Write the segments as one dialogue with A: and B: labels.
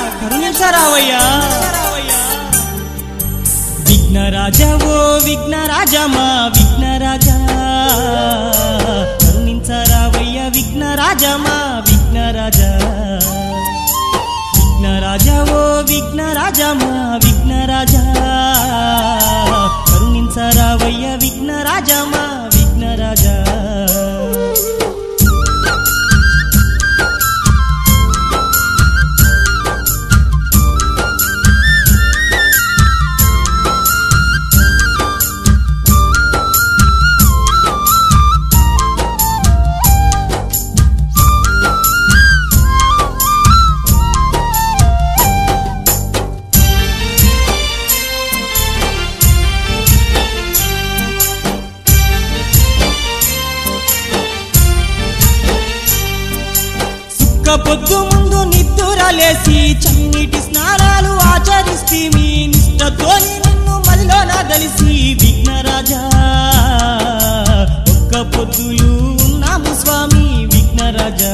A: కరుణించరావయ్యా విఘ్నరాజ ఓ విఘ్నరాజ మా విఘ్నరాజ కరుణించరావయ్య విఘ్నరాజ మా విఘ్నరాజ విఘ్నరాజ ఓ విఘ్నరాజ మా విఘ్నరాజ కరుణించరావయ్య విఘ్నరాజ మా విఘ్నరాజ సుక్క పొద్దు ముందు నిద్దురలేసి చన్నీటి స్నానాలు ఆచరిస్తే మీ నిష్టతోని నిన్ను మదిలోన దలిసి విఘ్నరాజా ఒక్క పొద్దులు ఉన్నాము స్వామి విఘ్నరాజా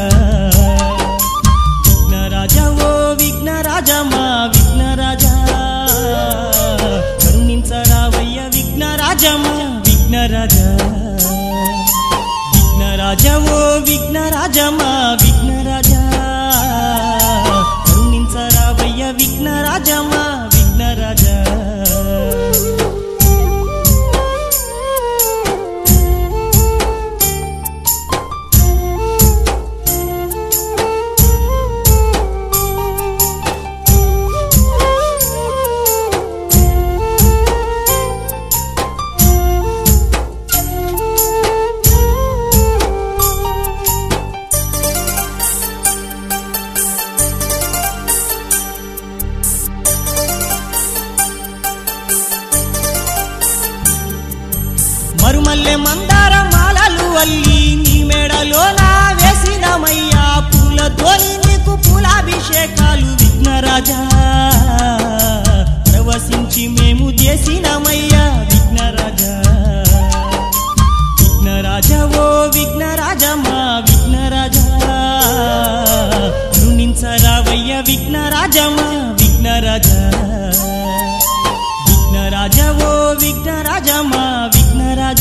A: విఘ్నరాజా ఓ విఘ్నరాజా మా విఘ్నరాజా కరుణించరావయ్య విఘ్నరాజా మా విఘ్నరాజా విఘ్నరాజ ఓ విఘ్నరాజ మా విఘ్నరాజ కరుణించరావయ్య విఘ్నరాజ మా విఘ్నరాజ మరుమల్లె మందార మాలలు అల్లి నీ మెడలో నా వేసినమయ్యా పూలతోని నీకు పూలాభిషేకాలు విఘ్నరాజా ప్రవశించి మేము చేసినమయ్యా విఘ్నరాజా విఘ్నరాజ ఓ విఘ్నరాజ మా విఘ్నరాజ కరుణించరావయ్య విఘ్నరాజ మా విఘ్నరాజ విఘ్నరాజ ఓ విఘ్నరాజ మా విఘ్నరాజ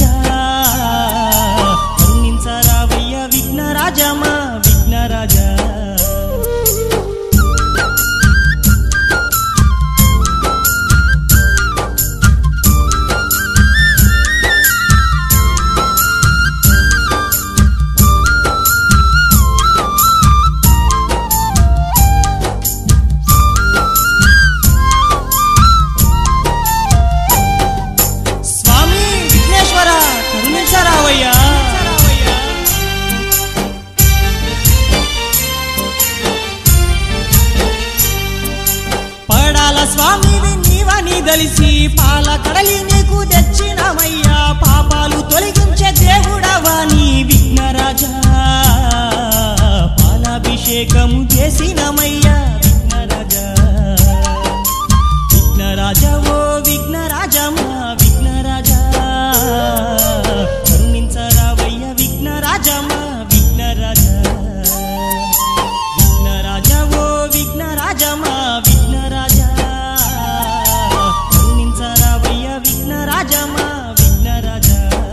A: కరుణించరావయ్య విఘ్నరాజ మా విఘ్నరాజ స్వామి విఘ్నేశ్వర కరుణించరావయ్యా పడాల స్వామివి నీవని దలిసి పాల కడలి నీకు తెచ్చినమయ్యా పాపాలు తొలగించే దేవుడవాని విఘ్నరాజా పాలాభిషేకము చేసినమయ్యా విఘ్నరాజా విఘ్నరాజ ఓ విఘ్నరాజ మా విఘ్నరాజ కరుణించరావయ్య విఘ్నరాజ మా విఘ్నరాజ విఘ్నరాజ ఓ విఘ్నరాజ మా విఘ్నరాజ కరుణించరావయ్య విఘ్నరాజ మా విఘ్నరాజ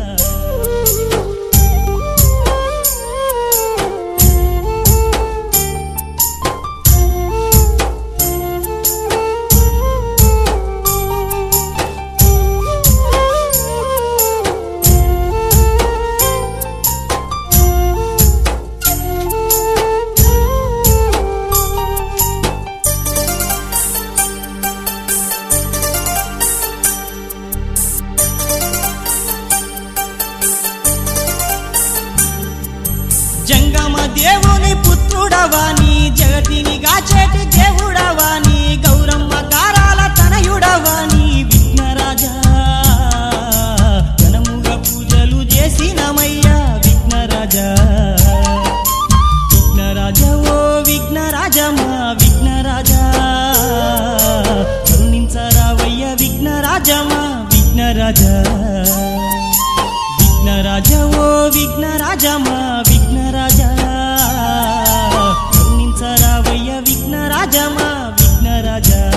A: జంగమ దేవుని పుత్రుడవాని జగతిని గాచేటి దేవుడవాని గౌరమ్మ గారాల తనయుడవాని విఘ్నరాజా ఘనముగా పూజలు చేసినమయ్యా విఘ్నరాజా విఘ్నరాజ ఓ విఘ్నరాజ మా విఘ్నరాజా కరుణించరావయ్య విఘ్నరాజ మా విఘ్నరాజా విఘ్నరాజ ఓ విఘ్నరాజ మా విఘ్నరాజ కరుణించరావయ్య విఘ్నరాజ మా విఘ్నరాజ రాజా